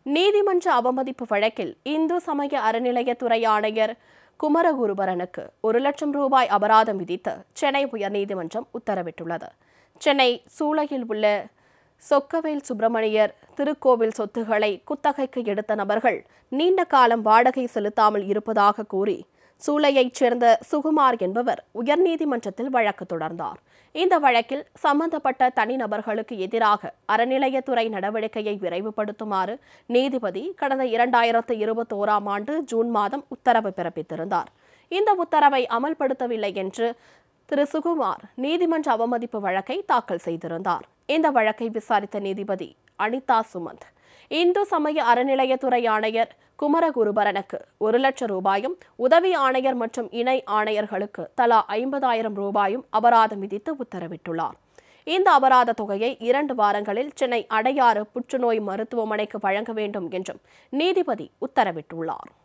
நீதிமன்ற அவமதிப்பு வழக்கில் இந்து சமய அறநிலையத்துறை ஆணையர் குமரகுருபரனுக்கு ஒரு லட்சம் ரூபாய் அபராதம் விதித்து சென்னை உயர்நீதிமன்றம் உத்தரவிட்டுள்ளது சென்னை சூளையில் உள்ள சொக்கவேல் சுப்பிரமணியர் திருக்கோவில் சொத்துக்களை குத்தகைக்கு எடுத்த நபர்கள் நீண்ட காலம் வாடகை செலுத்தாமல் இருப்பதாக கூறி சூளையைச் சேர்ந்த சுகுமார் என்பவர் உயர்நீதிமன்றத்தில் வழக்கு தொடர்ந்தார் இந்த வழக்கில் சம்பந்தப்பட்ட தனிநபர்களுக்கு எதிராக அறநிலையத்துறை நடவடிக்கையை விரைவுபடுத்துமாறு நீதிபதி கடந்த இரண்டாயிரத்து இருபத்தோராம் ஆண்டு ஜூன் மாதம் உத்தரவு பிறப்பித்திருந்தார் இந்த உத்தரவை அமல்படுத்தவில்லை என்று திரு சுகுமார் நீதிமன்ற அவமதிப்பு வழக்கை தாக்கல் செய்திருந்தார் இந்த வழக்கை விசாரித்த நீதிபதி அனிதா சுமந்த் இந்து சமய அறநிலையத்துறை ஆணையர் குமரகுருபரனுக்கு ஒரு லட்சம் ரூபாயும் உதவி ஆணையர் மற்றும் இணை ஆணையர்களுக்கு தலா ஐம்பதாயிரம் ரூபாயும் அபராதம் விதித்து உத்தரவிட்டுள்ளார் இந்த அபராத தொகையை இரண்டு வாரங்களில் சென்னை அடையாறு புற்றுநோய் மருத்துவமனைக்கு வழங்க வேண்டும் என்றும் நீதிபதி உத்தரவிட்டுள்ளார்